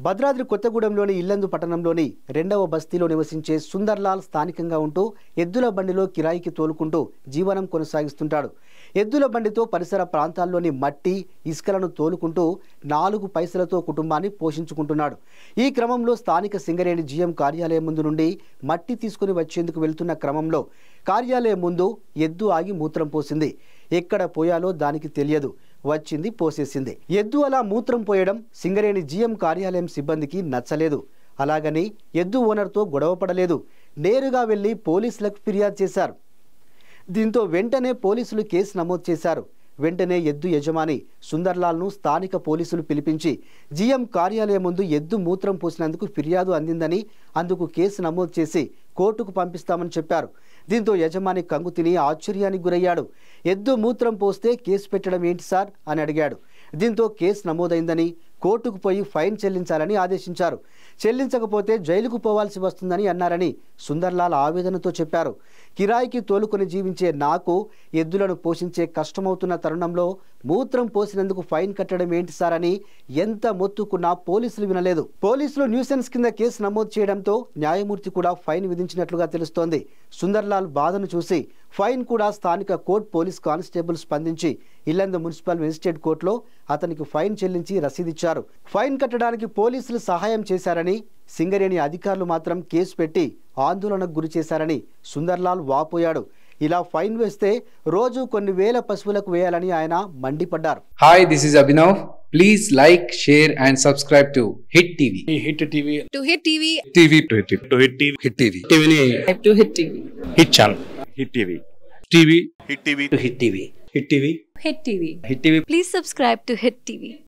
భద్రాద్రి కొత్తగూడెంలోని ఇల్లందు పట్టణంలోని రెండవ బస్తీలో నివసించే సుందర్లాల్ స్థానికంగా ఉంటూ ఎద్దుల బండిలో కిరాయికి తోలుకుంటూ జీవనం కొనసాగిస్తుంటాడు ఎద్దుల బండితో పరిసర ప్రాంతాల్లోని మట్టి ఇసుకలను తోలుకుంటూ నాలుగు పైసలతో కుటుంబాన్ని పోషించుకుంటున్నాడు ఈ క్రమంలో స్థానిక సింగరేణి జీఎం కార్యాలయం ముందు నుండి మట్టి తీసుకుని వచ్చేందుకు వెళ్తున్న క్రమంలో కార్యాలయం ముందు ఎద్దు ఆగి మూత్రం పోసింది ఎక్కడ పోయాలో దానికి తెలియదు వచ్చింది పోసేసింది ఎద్దు అలా మూత్రం పోయడం సింగరేణి జీఎం కార్యాలయం సిబ్బందికి నచ్చలేదు అలాగని ఎద్దు ఓనర్తో గొడవ పడలేదు నేరుగా వెళ్లి పోలీసులకు ఫిర్యాదు చేశారు దీంతో వెంటనే పోలీసులు కేసు నమోదు చేశారు వెంటనే ఎద్దు యజమాని సుందర్లాల్ను స్థానిక పోలీసులు పిలిపించి జీఎం కార్యాలయం ముందు ఎద్దు మూత్రం పోసినందుకు ఫిర్యాదు అందిందని అందుకు కేసు నమోదు చేసి కోర్టుకు పంపిస్తామని చెప్పారు దీంతో యజమాని కంగు తిని ఆశ్చర్యానికి గురయ్యాడు ఎద్దు మూత్రం పోస్తే కేసు పెట్టడం ఏంటి సార్ అని అడిగాడు దీంతో కేసు నమోదైందని కోర్టుకు పోయి ఫైన్ చెల్లించాలని ఆదేశించారు చెల్లించకపోతే జైలుకు పోవాల్సి వస్తుందని అన్నారని సుందర్లాల్ ఆవేదనతో చెప్పారు కిరాయికి తోలుకొని జీవించే నాకు ఎద్దులను పోషించే కష్టమవుతున్న తరుణంలో మూత్రం పోసినందుకు ఫైన్ కట్టడం ఏంటి సార్ అని ఎంత మొత్తుకున్నా పోలీసులు వినలేదు పోలీసులు న్యూసెన్స్ కింద కేసు నమోదు చేయడంతో న్యాయమూర్తి కూడా ఫైన్ విధించినట్లుగా తెలుస్తోంది సుందర్లాల్ బాధను చూసి ఫైన్ కూడా స్థానిక కోర్ట్ పోలీస్ కానిస్టేబుల్ స్పందించి ఇల్లందు మున్సిపల్ మెజిస్ట్రేట్ కోర్టులో అతనికి ఫైన్ చెల్లించి రసీదిచ్చారు ఫైన్ కట్టడానికి పోలీసులు సహాయం చేశారని సింగరేణి అధికారులు మాత్రం కేసు పెట్టి ఆందోళనకు గురి చేశారని సుందర్లాల్ వాపోయాడు ఇలా ఫైన్ వేస్తే రోజు కొన్ని వేల పశువులకు వేయాలని ఆయన మండిపడ్డారు Hi, this is Abhinav. Please like, share, and subscribe to Hit TV. Hit TV to hit TV TV. To Hit to Hit TV Hit TV. టీవీని to hit TV Hit channel Hit TV TV Hit TV Hit TV Hit TV hit TV Hit TV please subscribe to hit TV